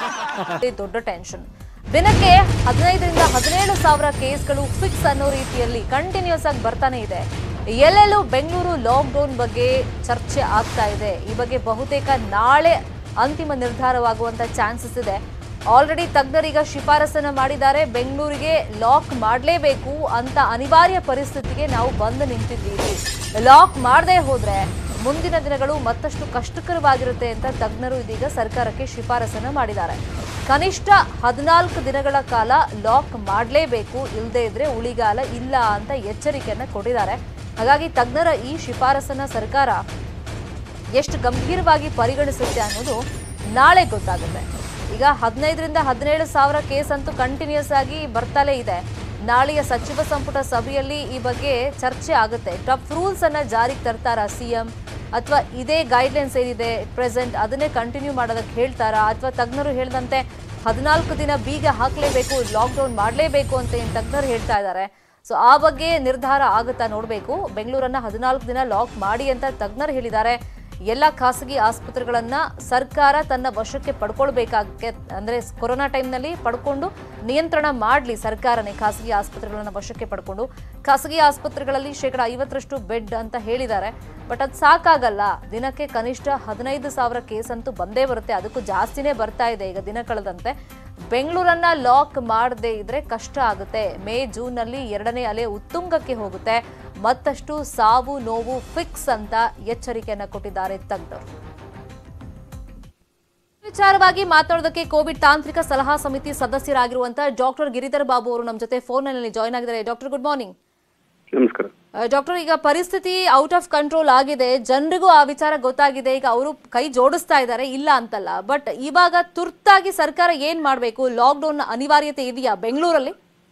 ಇದು ದೊಡ್ಡ ಟೆನ್ಷನ್ ದಿನಕ್ಕೆ ಹದಿನೈದರಿಂದ ಹದಿನೇಳು ಸಾವಿರ ಕೇಸ್ಗಳು ಫಿಕ್ಸ್ ಅನ್ನೋ ರೀತಿಯಲ್ಲಿ ಕಂಟಿನ್ಯೂಸ್ ಆಗಿ ಬರ್ತಾನೆ ಇದೆ ಎಲ್ಲೆಲ್ಲೂ ಬೆಂಗಳೂರು ಲಾಕ್ಡೌನ್ ಬಗ್ಗೆ ಚರ್ಚೆ ಆಗ್ತಾ ಇದೆ ಈ ಬಗ್ಗೆ ಬಹುತೇಕ ನಾಳೆ ಅಂತಿಮ ನಿರ್ಧಾರವಾಗುವಂತ ಚಾನ್ಸಸ್ ಇದೆ ಆಲ್ರೆಡಿ ತಜ್ಞರೀಗ ಶಿಫಾರಸನ್ನ ಮಾಡಿದ್ದಾರೆ ಬೆಂಗಳೂರಿಗೆ ಲಾಕ್ ಮಾಡಲೇಬೇಕು ಅಂತ ಅನಿವಾರ್ಯ ಪರಿಸ್ಥಿತಿಗೆ ನಾವು ಬಂದು ನಿಂತಿದ್ದೀವಿ ಲಾಕ್ ಮಾಡದೇ ಹೋದ್ರೆ ಮುಂದಿನ ದಿನಗಳು ಮತ್ತಷ್ಟು ಕಷ್ಟಕರವಾಗಿರುತ್ತೆ ಅಂತ ತಜ್ಞರು ಇದೀಗ ಸರ್ಕಾರಕ್ಕೆ ಶಿಫಾರಸನ್ನ ಮಾಡಿದ್ದಾರೆ ಕನಿಷ್ಠ ಹದಿನಾಲ್ಕು ದಿನಗಳ ಕಾಲ ಲಾಕ್ ಮಾಡಲೇಬೇಕು ಇಲ್ಲದೇ ಇದ್ರೆ ಉಳಿಗಾಲ ಇಲ್ಲ ಅಂತ ಎಚ್ಚರಿಕೆಯನ್ನ ಕೊಟ್ಟಿದ್ದಾರೆ ಹಾಗಾಗಿ ತಜ್ಞರ ಈ ಶಿಫಾರಸನ್ನ ಸರ್ಕಾರ ಎಷ್ಟು ಗಂಭೀರವಾಗಿ ಪರಿಗಣಿಸುತ್ತೆ ಅನ್ನೋದು ನಾಳೆ ಗೊತ್ತಾಗುತ್ತೆ ಈಗ ಹದಿನೈದರಿಂದ ಹದಿನೇಳು ಸಾವಿರ ಕೇಸ್ ಅಂತೂ ಕಂಟಿನ್ಯೂಸ್ ಆಗಿ ಬರ್ತಲೇ ಇದೆ ನಾಳೆಯ ಸಚಿವ ಸಂಪುಟ ಸಭೆಯಲ್ಲಿ ಈ ಬಗ್ಗೆ ಚರ್ಚೆ ಆಗುತ್ತೆ ಟಫ್ ರೂಲ್ಸ್ ಅನ್ನ ಜಾರಿಗೆ ತರ್ತಾರಾ ಸಿಎಂ ಅಥವಾ ಇದೇ ಗೈಡ್ಲೈನ್ಸ್ ಏನಿದೆ ಪ್ರೆಸೆಂಟ್ ಅದನ್ನೇ ಕಂಟಿನ್ಯೂ ಮಾಡೋದಕ್ಕೆ ಹೇಳ್ತಾರಾ ಅಥವಾ ತಜ್ಞರು ಹೇಳಿದಂತೆ ಹದಿನಾಲ್ಕು ದಿನ ಬೀಗ ಹಾಕಲೇಬೇಕು ಲಾಕ್ಡೌನ್ ಮಾಡಲೇಬೇಕು ಅಂತ ಏನು ತಜ್ಞರು ಹೇಳ್ತಾ ಇದ್ದಾರೆ ಸೊ ಆ ಬಗ್ಗೆ ನಿರ್ಧಾರ ಆಗುತ್ತಾ ನೋಡಬೇಕು ಬೆಂಗಳೂರನ್ನ ಹದಿನಾಲ್ಕು ದಿನ ಲಾಕ್ ಮಾಡಿ ಅಂತ ತಜ್ಞರು ಹೇಳಿದ್ದಾರೆ ಎಲ್ಲ ಖಾಸಗಿ ಆಸ್ಪತ್ರೆಗಳನ್ನ ಸರ್ಕಾರ ತನ್ನ ವಶಕ್ಕೆ ಪಡ್ಕೊಳ್ಬೇಕಾಗಕ್ಕೆ ಅಂದ್ರೆ ಕೊರೋನಾ ಟೈಮ್ನಲ್ಲಿ ಪಡ್ಕೊಂಡು ನಿಯಂತ್ರಣ ಮಾಡಲಿ ಸರ್ಕಾರನೇ ಖಾಸಗಿ ಆಸ್ಪತ್ರೆಗಳನ್ನ ವಶಕ್ಕೆ ಪಡ್ಕೊಂಡು ಖಾಸಗಿ ಆಸ್ಪತ್ರೆಗಳಲ್ಲಿ ಶೇಕಡ ಐವತ್ತರಷ್ಟು ಬೆಡ್ ಅಂತ ಹೇಳಿದ್ದಾರೆ ಬಟ್ ಅದು ಸಾಕಾಗಲ್ಲ ದಿನಕ್ಕೆ ಕನಿಷ್ಠ ಹದಿನೈದು ಸಾವಿರ ಕೇಸ್ ಅಂತೂ ಬಂದೇ ಬರುತ್ತೆ ಅದಕ್ಕೂ ಜಾಸ್ತಿನೇ ಬರ್ತಾ ಇದೆ ಈಗ ದಿನ ಕಳೆದಂತೆ ಬೆಂಗಳೂರನ್ನ ಲಾಕ್ ಮಾಡದೇ ಇದ್ರೆ ಕಷ್ಟ ಆಗುತ್ತೆ ಮೇ ಜೂನ್ನಲ್ಲಿ ಎರಡನೇ ಅಲೆ ಉತ್ತುಂಗಕ್ಕೆ ಹೋಗುತ್ತೆ ಮತ್ತಷ್ಟು ಸಾವು ನೋವು ಫಿಕ್ಸ್ ಅಂತ ಎಚ್ಚರಿಕೆಯನ್ನ ಕೊಟ್ಟಿದ್ದಾರೆ ತಜ್ಞರು ವಿಚಾರವಾಗಿ ಮಾತನಾಡೋದಕ್ಕೆ ಕೋವಿಡ್ ತಾಂತ್ರಿಕ ಸಲಹಾ ಸಮಿತಿ ಸದಸ್ಯರಾಗಿರುವಂತಹ ಡಾಕ್ಟರ್ ಗಿರಿಧರ್ ಬಾಬು ಅವರು ನಮ್ಮ ಜೊತೆ ಫೋನ್ ನಲ್ಲಿ ಜಾಯ್ನ್ ಆಗಿದ್ದಾರೆ ಡಾಕ್ಟರ್ ಗುಡ್ ಮಾರ್ನಿಂಗ್ ನಮಸ್ಕಾರ ಡಾಕ್ಟರ್ ಈಗ ಪರಿಸ್ಥಿತಿ ಔಟ್ ಆಫ್ ಕಂಟ್ರೋಲ್ ಆಗಿದೆ ಜನರಿಗೂ ಆ ವಿಚಾರ ಗೊತ್ತಾಗಿದೆ ಈಗ ಅವರು ಕೈ ಜೋಡಿಸ್ತಾ ಇದ್ದಾರೆ ಇಲ್ಲ ಅಂತಲ್ಲ ಬಟ್ ಇವಾಗ ತುರ್ತಾಗಿ ಸರ್ಕಾರ ಏನ್ ಮಾಡಬೇಕು ಲಾಕ್ಡೌನ್ ಅನಿವಾರ್ಯತೆ ಇದೆಯಾ ಬೆಂಗಳೂರಲ್ಲಿ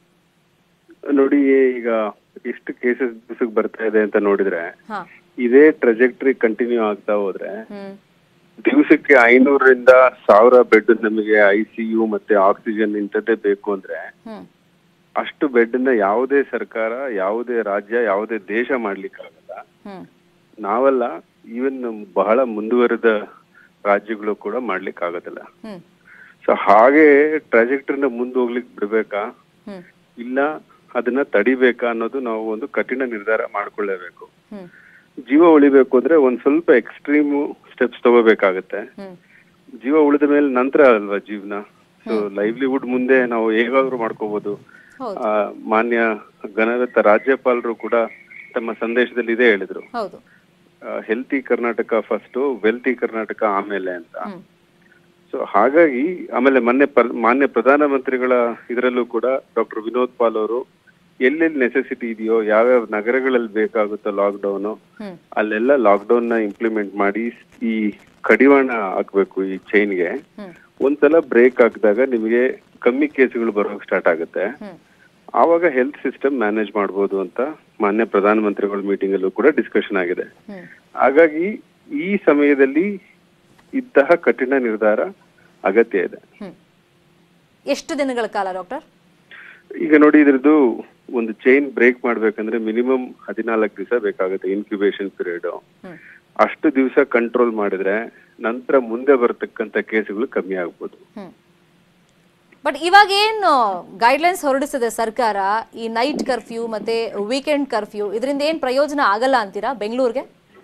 ನೋಡಿ ಈಗ ಎಷ್ಟು ಕೇಸಸ್ ದಿವಸಕ್ಕೆ ಬರ್ತಾ ಇದೆ ಅಂತ ನೋಡಿದ್ರೆ ಹಾ ಇದೇ ಟ್ರಜೆಕ್ಟರಿ ಕಂಟಿನ್ಯೂ ಆಗ್ತಾ ಹೋದ್ರೆ ಹ್ಮ್ ದಿವಸಕ್ಕೆ ಐನೂರರಿಂದ ಸಾವಿರ ಬೆಡ್ ನಮಗೆ ಐ ಸಿ ಯು ಮತ್ತೆ ಆಕ್ಸಿಜನ್ ಇಂಥದ್ದೇ ಬೇಕು ಅಂದ್ರೆ ಹ್ಮ್ ಅಷ್ಟು ಬೆಡ್ ನ ಯಾವುದೇ ಸರ್ಕಾರ ಯಾವುದೇ ರಾಜ್ಯ ಯಾವುದೇ ದೇಶ ಮಾಡ್ಲಿಕ್ಕಾಗಲ್ಲ ಹ್ಮ್ ನಾವಲ್ಲ ಈವನ್ ಬಹಳ ಮುಂದುವರೆದ ರಾಜ್ಯಗಳು ಕೂಡ ಮಾಡ್ಲಿಕ್ಕೆ ಆಗೋದಿಲ್ಲ ಹ್ಮ್ ಸೊ ಹಾಗೆ ಟ್ರಾಜೆಕ್ಟರಿನ ಮುಂದೆ ಹೋಗ್ಲಿಕ್ಕೆ ಬಿಡ್ಬೇಕಾ ಹ್ಮ್ ಇಲ್ಲ ಅದನ್ನ ತಡಿಬೇಕಾ ಅನ್ನೋದು ನಾವು ಒಂದು ಕಠಿಣ ನಿರ್ಧಾರ ಮಾಡ್ಕೊಳ್ಳೇಬೇಕು ಹ್ಮ್ ಜೀವ ಉಳಿಬೇಕು ಅಂದ್ರೆ ಒಂದ್ ಸ್ವಲ್ಪ ಎಕ್ಸ್ಟ್ರೀಮ್ ಸ್ಟೆಪ್ಸ್ ತಗೋಬೇಕಾಗತ್ತೆ ಹ್ಮ್ ಜೀವ ಉಳಿದ ಮೇಲೆ ನಂತರ ಅಲ್ವಾ ಜೀವನ ಸೊ ಲೈವ್ಲಿಹುಡ್ ಮುಂದೆ ನಾವು ಹೇಗಾದ್ರೂ ಮಾಡ್ಕೋಬಹುದು ಹೌದು ಆ, ಮಾನ್ಯ ಘನವೆತ್ತ ರಾಜ್ಯಪಾಲರು ಕೂಡ ತಮ್ಮ ಸಂದೇಶದಲ್ಲಿ ಇದೇ ಹೇಳಿದ್ರು ಹೌದು healthy Karnataka first wealthy Karnataka ಆಮೇಲೆ ಅಂತ ಹ್ಮ್ ಸೊ ಹಾಗಾಗಿ ಆಮೇಲೆ ಮೊನ್ನೆ ಪ್ರ- ಮಾನ್ಯ ಪ್ರಧಾನಮಂತ್ರಿಗಳ ಇದರಲ್ಲೂ ಕೂಡ ಡಾಕ್ಟರ್ ವಿನೋದ್ ಪಾಲ್ ಅವರು ಎಲ್ಲೆಲ್ಲಿ ನೆಸೆಸಿಟಿ ಇದೆಯೋ ಯಾವ್ಯಾವ ನಗರಗಳಲ್ಲಿ ಬೇಕಾಗುತ್ತೋ ಲಾಕ್ಡೌನ್ ಹ್ಮ್ ಅಲ್ಲೆಲ್ಲ ಲಾಕ್ಡೌನ್ ನ ಇಂಪ್ಲಿಮೆಂಟ್ ಮಾಡಿ ಈ ಕಡಿವಾಣ ಹಾಕ್ಬೇಕು ಈ ಚೈನ್ಗೆ ಹ್ಮ್ ಒಂದ್ಸಲ ಬ್ರೇಕ್ ಹಾಕಿದಾಗ ನಿಮಗೆ ಕಮ್ಮಿ ಕೇಸ್ಗಳು ಬರೋಕ್ ಸ್ಟಾರ್ಟ್ ಆಗುತ್ತೆ ಹ್ಮ್ ಆವಾಗ ಹೆಲ್ತ್ ಸಿಸ್ಟಮ್ ಮ್ಯಾನೇಜ್ ಮಾಡ್ಬೋದು ಅಂತ ಮಾನ್ಯ ಪ್ರಧಾನಮಂತ್ರಿಗಳ ಮೀಟಿಂಗ್ ಅಲ್ಲೂ ಕೂಡ ಡಿಸ್ಕಷನ್ ಆಗಿದೆ ಹ್ಮ್ ಹಾಗಾಗಿ ಈ ಸಮಯದಲ್ಲಿ ಇಂತಹ ಕಠಿಣ ನಿರ್ಧಾರ ಅಗತ್ಯ ಇದೆ ಹ್ಮ್ ಎಷ್ಟು ದಿನಗಳ ಕಾಲ ಡಾಕ್ಟರ್ ಈಗ ನೋಡಿ ಇದ್ರದ್ದು ಒಂದು ಚೈನ್ ಬ್ರೇಕ್ ಮಾಡ್ಬೇಕಂದ್ರೆ ಮಿನಿಮಮ್ ಹದಿನಾಲ್ಕು ದಿವಸ ಬೇಕಾಗುತ್ತೆ ಇನ್ಕ್ಯುಬೇಷನ್ ಪೀರಿಯಡ್ ಹ್ಮ್ ಅಷ್ಟು ದಿವಸ ಕಂಟ್ರೋಲ್ ಮಾಡಿದ್ರೆ ನಂತರ ಮುಂದೆ ಬರತಕ್ಕಂತ ಕೇಸುಗಳು ಕಮ್ಮಿ ಆಗ್ಬೋದು ಹ್ಮ್ ಬಟ್ ಇವಾಗ ಏನು ಗೈಡ್ಲೈನ್ಸ್ ಹೊರಡಿಸಿದೆ ಸರ್ಕಾರ ಈ ನೈಟ್ ಕರ್ಫ್ಯೂ ಮತ್ತೆ ವೀಕೆಂಡ್ ಕರ್ಫ್ಯೂ ಇದರಿಂದ ಏನ್ ಪ್ರಯೋಜನ ಆಗಲ್ಲ ಅಂತೀರಾ ಬೆಂಗಳೂರಿಗೆ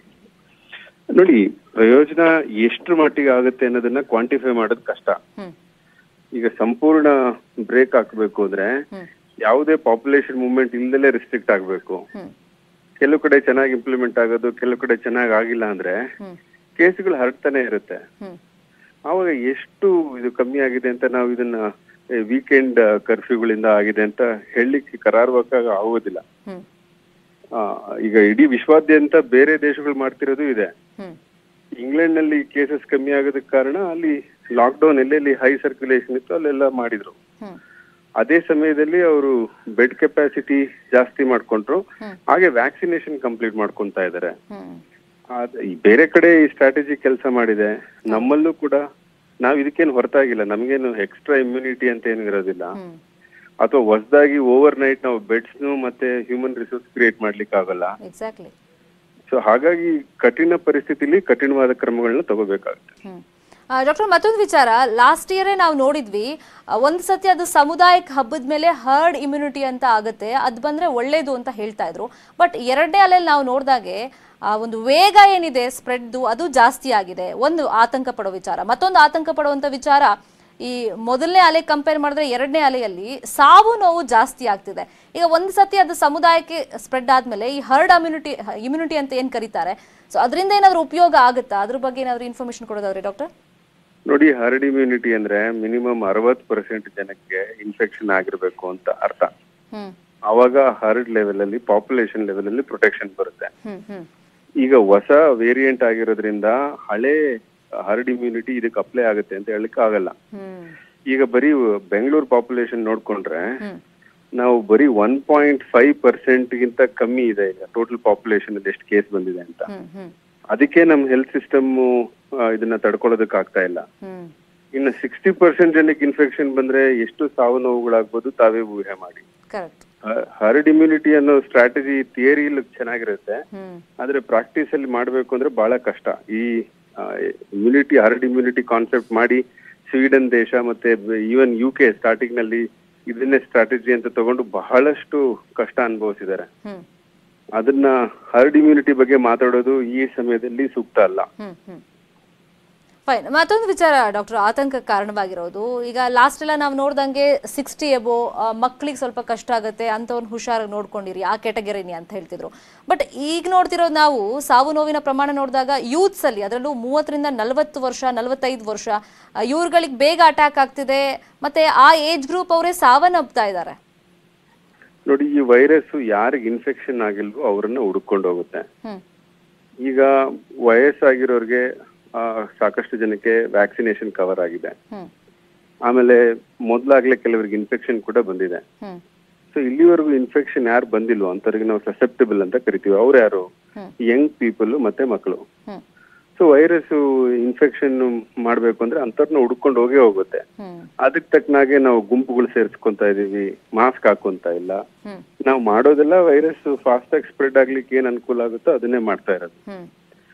ನೋಡಿ ಪ್ರಯೋಜನ ಎಷ್ಟು ಮಟ್ಟಿಗೆ ಆಗುತ್ತೆ ಅನ್ನೋದನ್ನ ಕ್ವಾಂಟಿಫೈ ಮಾಡೋದು ಕಷ್ಟ ಹ್ಮ್ ಈಗ ಸಂಪೂರ್ಣ ಬ್ರೇಕ್ ಹಾಕ್ಬೇಕು ಅಂದ್ರೆ ಹ್ಮ್ ಯಾವುದೇ ಪಾಪ್ಯುಲೇಷನ್ ಮೂವ್ಮೆಂಟ್ ಇಲ್ದಲೇ ರಿಸ್ಟ್ರಿಕ್ಟ್ ಆಗ್ಬೇಕು ಹ್ಮ್ ಕೆಲವು ಕಡೆ ಚೆನ್ನಾಗಿ ಇಂಪ್ಲಿಮೆಂಟ್ ಆಗೋದು ಕೆಲವು ಕಡೆ ಚೆನ್ನಾಗಿ ಆಗಿಲ್ಲ ಅಂದ್ರೆ ಹ್ಮ್ ಕೇಸುಗಳು ಹರಡ್ತಾನೆ ಇರುತ್ತೆ ಹ್ಮ್ ಆವಾಗ ಎಷ್ಟು ಇದು ಕಮ್ಮಿ ಆಗಿದೆ ಅಂತ ನಾವು ಇದನ್ನ ವೀಕೆಂಡ್ ಕರ್ಫ್ಯೂಗಳಿಂದ ಆಗಿದೆ ಅಂತ ಹೇಳಲಿಕ್ಕೆ ಕರಾರುವಕ್ಕಾಗ ಆಗೋದಿಲ್ಲ ಹ್ಮ್ ಆ, ಈಗ ಇಡೀ ವಿಶ್ವಾದ್ಯಂತ ಬೇರೆ ದೇಶಗಳು ಮಾಡ್ತಿರೋದು ಇದೆ ಹ್ಮ್ ಇಂಗ್ಲೆಂಡ್ ನಲ್ಲಿ ಕೇಸಸ್ ಕಮ್ಮಿ ಆಗೋದಕ್ಕೆ ಕಾರಣ ಅಲ್ಲಿ ಲಾಕ್ಡೌನ್ ಎಲ್ಲೆಲ್ಲಿ ಹೈ ಸರ್ಕ್ಯುಲೇಷನ್ ಇತ್ತು ಅಲ್ಲೆಲ್ಲ ಮಾಡಿದ್ರು ಹ್ಮ್ ಅದೇ ಸಮಯದಲ್ಲಿ ಅವರು ಬೆಡ್ ಕೆಪಾಸಿಟಿ ಜಾಸ್ತಿ ಮಾಡ್ಕೊಂಡ್ರು ಹ್ಮ್. ಹಾಗೆ ವ್ಯಾಕ್ಸಿನೇಷನ್ ಕಂಪ್ಲೀಟ್ ಮಾಡ್ಕೊಂತಾ ಇದ್ದಾರೆ ಹ್ಮ್ ಆದ್- ಈ ಬೇರೆ ಕಡೆ ಈ ಸ್ಟ್ರಾಟಜಿ ಕೆಲಸ ಮಾಡಿದೆ ನಮ್ಮಲ್ಲೂ ಕೂಡ ನಾವ್ ಇದಕ್ಕೇನು ಹೊರತಾಗಿಲ್ಲ ನಮ್ಗೇನು ಎಕ್ಸ್ಟ್ರಾ ಇಮ್ಯುನಿಟಿ ಅಂತ ಏನು ಇರೋದಿಲ್ಲ ಹ್ಮ್ ಅಥವಾ ಹೊಸದಾಗಿ ಓವರ್ ನೈಟ್ ನಾವು ಬೆಡ್ಸ್ ಮತ್ತೆ ಹ್ಯೂಮನ್ ರಿಸೋರ್ಸ್ ಕ್ರಿಯೇಟ್ ಮಾಡ್ಲಿಕ್ಕೆ ಆಗಲ್ಲ ಎಕ್ಸಾಕ್ಟ್ಲಿ ಸೊ ಹಾಗಾಗಿ ಕಠಿಣ ಪರಿಸ್ಥಿತಿಲಿ ಕಠಿಣವಾದ ಕ್ರಮಗಳನ್ನ ತಗೋಬೇಕಾಗುತ್ತೆ ಹ್ಮ್ ಡಾಕ್ಟರ್ ಮತ್ತೊಂದು ವಿಚಾರ ಲಾಸ್ಟ್ ಇಯರೇ ನಾವು ನೋಡಿದ್ವಿ ಆ, ಒಂದು ಸತಿ ಅದು ಸಮುದಾಯಕ್ಕೆ ಹಬ್ಬದ ಮೇಲೆ ಹರ್ಡ್ ಇಮ್ಯುನಿಟಿ ಅಂತ ಆಗುತ್ತೆ ಅದು ಬಂದ್ರೆ ಒಳ್ಳೇದು ಅಂತ ಹೇಳ್ತಾ ಇದ್ರು ಬಟ್ ಎರಡನೇ ಅಲೆಯಲ್ಲಿ ನಾವು ನೋಡಿದಾಗೆ ಆ ಒಂದು ವೇಗ ಏನಿದೆ ಸ್ಪ್ರೆಡ್ದು ಅದು ಜಾಸ್ತಿ ಆಗಿದೆ ಒಂದು ಆತಂಕ ಪಡೋ ವಿಚಾರ ಮತ್ತೊಂದು ಆತಂಕ ಪಡುವಂತ ವಿಚಾರ ಈ ಮೊದಲನೇ ಅಲೆ ಕಂಪೇರ್ ಮಾಡಿದ್ರೆ ಎರಡನೇ ಅಲೆಯಲ್ಲಿ ಸಾವು ನೋವು ಜಾಸ್ತಿ ಆಗ್ತಿದೆ ಈಗ ಒಂದು ಸತಿ ಅದು ಸಮುದಾಯಕ್ಕೆ ಸ್ಪ್ರೆಡ್ ಆದ್ಮೇಲೆ ಈ ಹರ್ಡ್ ಇಮ್ಯುನಿಟಿ ಇಮ್ಯುನಿಟಿ ಅಂತ ಏನ್ ಕರೀತಾರೆ ಸೊ ಅದರಿಂದ ಏನಾದ್ರು ಉಪಯೋಗ ಆಗುತ್ತಾ ಅದ್ರ ಬಗ್ಗೆ ಏನಾದ್ರು ಇನ್ಫಾರ್ಮೇಶನ್ ಕೊಡೋದಾದ್ರೆ ಡಾಕ್ಟರ್ ನೋಡಿ ಹರ್ಡ್ ಇಮ್ಯುನಿಟಿ ಅಂದ್ರೆ ಮಿನಿಮಮ್ ಅರವತ್ ಪರ್ಸೆಂಟ್ ಜನಕ್ಕೆ ಇನ್ಫೆಕ್ಷನ್ ಆಗಿರ್ಬೇಕು ಅಂತ ಅರ್ಥ ಹ್ಮ್ ಅವಾಗ ಹರ್ಡ್ ಲೆವೆಲ್ ಅಲ್ಲಿ ಪಾಪ್ಯುಲೇಷನ್ ಲೆವೆಲ್ ಅಲ್ಲಿ ಪ್ರೊಟೆಕ್ಷನ್ ಬರುತ್ತೆ ಹ್ಮ್ ಹ್ಮ್ ಈಗ ಹೊಸ ವೇರಿಯಂಟ್ ಆಗಿರೋದ್ರಿಂದ ಹಳೆ ಹರ್ಡ್ ಇಮ್ಯುನಿಟಿ ಇದಕ್ಕೆ ಅಪ್ಲೈ ಆಗುತ್ತೆ ಅಂತ ಹೇಳಲಿಕ್ಕೆ ಆಗಲ್ಲ ಹ್ಮ್ ಈಗ ಬರೀ ಬೆಂಗಳೂರು ಪಾಪ್ಯುಲೇಷನ್ ನೋಡ್ಕೊಂಡ್ರೆ ಹ್ಮ್ ನಾವು ಬರೀ ಒನ್ ಪಾಯಿಂಟ್ ಫೈವ್ ಪರ್ಸೆಂಟ್ ಗಿಂತ ಕಮ್ಮಿ ಇದೆ ಈಗ ಟೋಟಲ್ ಪಾಪ್ಯುಲೇಷನ್ ಅಲ್ಲಿ ಎಷ್ಟು ಕೇಸ್ ಬಂದಿದೆ ಅಂತ ಹ್ಮ್ ಹ್ಮ್ ಅದಕ್ಕೆ ನಮ್ ಹೆಲ್ತ್ ಸಿಸ್ಟಮ್ ಇದನ್ನ ತಡ್ಕೊಳ್ಳೋದಕ್ ಆಗ್ತಾ ಇಲ್ಲ ಹ್ಮ್ ಇನ್ನು ಸಿಕ್ಸ್ಟಿ ಪರ್ಸೆಂಟ್ ಜನಕ್ಕೆ ಇನ್ಫೆಕ್ಷನ್ ಬಂದ್ರೆ ಎಷ್ಟು ಸಾವು ನೋವುಗಳಾಗ್ಬೋದು ತಾವೇ ಊಹೆ ಮಾಡಿ ಕರೆಕ್ಟ್ ಹರ್ಡ್ ಇಮ್ಯುನಿಟಿ ಅನ್ನೋ ಸ್ಟ್ರಾಟಜಿ ಥಿಯರಿ ಚೆನ್ನಾಗಿರುತ್ತೆ ಹ್ಮ್ ಆದ್ರೆ ಪ್ರಾಕ್ಟೀಸ್ ಅಲ್ಲಿ ಮಾಡ್ಬೇಕು ಅಂದ್ರೆ ಬಹಳ ಕಷ್ಟ ಈ ಇಮ್ಯುನಿಟಿ ಹರ್ಡ್ ಇಮ್ಯುನಿಟಿ ಕಾನ್ಸೆಪ್ಟ್ ಮಾಡಿ ಸ್ವೀಡನ್ ದೇಶ ಮತ್ತೆ ಈವನ್ ಯು ಕೆ ಸ್ಟಾರ್ಟಿಂಗ್ ನಲ್ಲಿ ಇದನ್ನೇ ಸ್ಟ್ರಾಟಜಿ ಅಂತ ತಗೊಂಡು ಬಹಳಷ್ಟು ಕಷ್ಟ ಅನುಭವಿಸಿದ್ದಾರೆ ಹ್ಮ್ ಅದನ್ನ ಹರ್ಡ್ ಇಮ್ಯುನಿಟಿ ಬಗ್ಗೆ ಮಾತಾಡೋದು ಈ ಸಮಯದಲ್ಲಿ ಸೂಕ್ತ ಅಲ್ಲ ಹ್ಮ್ ಹ್ಮ್ ಫೈನ್ ಮತ್ತೊಂದು ವಿಚಾರ ಡಾಕ್ಟರ್ ಆತಂಕ ಕಾರಣವಾಗಿರೋದು ಈಗ ಲಾಸ್ಟ್ ಎಲ್ಲ ನಾವು ನೋಡ್ದಂಗೆ ಸಿಕ್ಸ್ಟಿ ಎಬೋ ಮಕ್ಳಿಗೆ ಸ್ವಲ್ಪ ಕಷ್ಟ ಆಗುತ್ತೆ ಅಂಥವ್ನ ಹುಷಾರಾಗಿ ನೋಡ್ಕೊಂಡಿರಿ ಆ ಕೆಟಗರಿನಿ ಅಂತ ಹೇಳ್ತಿದ್ರು ಬಟ್ ಈಗ ನೋಡ್ತಿರೋದು ನಾವು ಸಾವು ನೋವಿನ ಪ್ರಮಾಣ ನೋಡಿದಾಗ ಯೂತ್ಸ್ ಅಲ್ಲಿ ಅದರಲ್ಲೂ ಮೂವತ್ತರಿಂದ ನಲವತ್ತು ವರ್ಷ ನಲವತ್ತೈದು ವರ್ಷ ಆ, ಇವ್ರುಗಳಿಗೆ ಬೇಗ ಅಟ್ಯಾಕ್ ಆಗ್ತಿದೆ ಮತ್ತೆ ಆ ಏಜ್ ಗ್ರೂಪ್ ಅವರೇ ಸಾವನ್ನಪ್ತಾ ಇದ್ದಾರೆ ನೋಡಿ ಈ ವೈರಸ್ ಯಾರಿಗೆ ಇನ್ಫೆಕ್ಷನ್ ಆಗಿಲ್ವೋ ಅವರನ್ನ ಹುಡುಕೊಂಡು ಹೋಗುತ್ತೆ ಹ್ಮ್ ಈಗ ವಯಸ್ಸಾಗಿರೋರ್ಗೆ ಆ, ಸಾಕಷ್ಟು ಜನಕ್ಕೆ ವ್ಯಾಕ್ಸಿನೇಷನ್ ಕವರ್ ಆಗಿದೆ ಹ್ಮ್ ಆಮೇಲೆ ಮೊದ್ಲಾಗ್ಲೇ ಕೆಲವರಿಗೆ ಇನ್ಫೆಕ್ಷನ್ ಕೂಡ ಬಂದಿದೆ ಹ್ಮ್ ಸೊ ಇಲ್ಲಿವರೆಗೂ ಇನ್ಫೆಕ್ಷನ್ ಯಾರು ಬಂದಿಲ್ವೋ ಅಂತವ್ರಿಗೆ ನಾವು ಸಸೆಪ್ಟಬಲ್ ಅಂತ ಕರಿತೀವಿ ಅವ್ರು ಯಾರು ಹ್ಮ್. ಯಂಗ್ ಪೀಪಲ್ ಮತ್ತೆ ಮಕ್ಕಳು ಹ್ಮ್ ಸೊ ವೈರಸ್ ಇನ್ಫೆಕ್ಷನ್ ಮಾಡ್ಬೇಕು ಅಂದ್ರೆ ಅಂತವ್ರನ್ನ ಹುಡ್ಕೊಂಡು ಹೋಗೇ ಹೋಗುತ್ತೆ ಹ್ಮ್ ಅದಕ್ಕೆ ತಕ್ಕನಾಗೆ ನಾವು ಗುಂಪುಗಳು ಸೇರಿಸ್ಕೊಂತ ಇದೀವಿ ಮಾಸ್ಕ್ ಹಾಕೊಂತ ಇಲ್ಲ ಹ್ಮ್ ನಾವು ಮಾಡೋದೆಲ್ಲ ವೈರಸ್ ಫಾಸ್ಟ್ ಆಗಿ ಸ್ಪ್ರೆಡ್ ಆಗ್ಲಿಕ್ಕೆ ಏನ್ ಅನುಕೂಲ ಆಗುತ್ತೋ ಅದನ್ನೇ ಮಾಡ್ತಾ ಇರೋದು ಹ್ಮ್.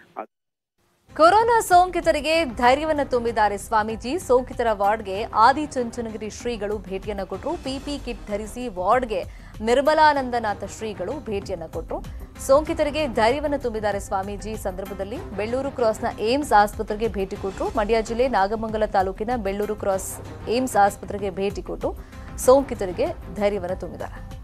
ಕೊರೋನಾ ಸೋಂಕಿತರಿಗೆ ಧೈರ್ಯವನ್ನು ತುಂಬಿದ್ದಾರೆ ಸ್ವಾಮೀಜಿ ಸೋಂಕಿತರ ವಾರ್ಡ್ಗೆ ಆದಿಚುಂಚನಗಿರಿ ಶ್ರೀಗಳು ಭೇಟಿಯನ್ನ ಕೊಟ್ಟರು ಪಿಪಿ ಕಿಟ್ ಧರಿಸಿ ವಾರ್ಡ್ಗೆ ನಿರ್ಮಲಾನಂದನಾಥ ಶ್ರೀಗಳು ಭೇಟಿಯನ್ನ ಕೊಟ್ಟರು ಸೋಂಕಿತರಿಗೆ ಧೈರ್ಯವನ್ನು ತುಂಬಿದ್ದಾರೆ ಸ್ವಾಮೀಜಿ ಈ ಸಂದರ್ಭದಲ್ಲಿ ಬೆಳ್ಳೂರು ಕ್ರಾಸ್ನ ಏಮ್ಸ್ ಆಸ್ಪತ್ರೆಗೆ ಭೇಟಿ ಕೊಟ್ಟರು ಮಂಡ್ಯ ಜಿಲ್ಲೆ ನಾಗಮಂಗಲ ತಾಲೂಕಿನ ಬೆಳ್ಳೂರು ಕ್ರಾಸ್ ಏಮ್ಸ್ ಆಸ್ಪತ್ರೆಗೆ ಭೇಟಿ ಕೊಟ್ಟು ಸೋಂಕಿತರಿಗೆ ಧೈರ್ಯವನ್ನು ತುಂಬಿದ್ದಾರೆ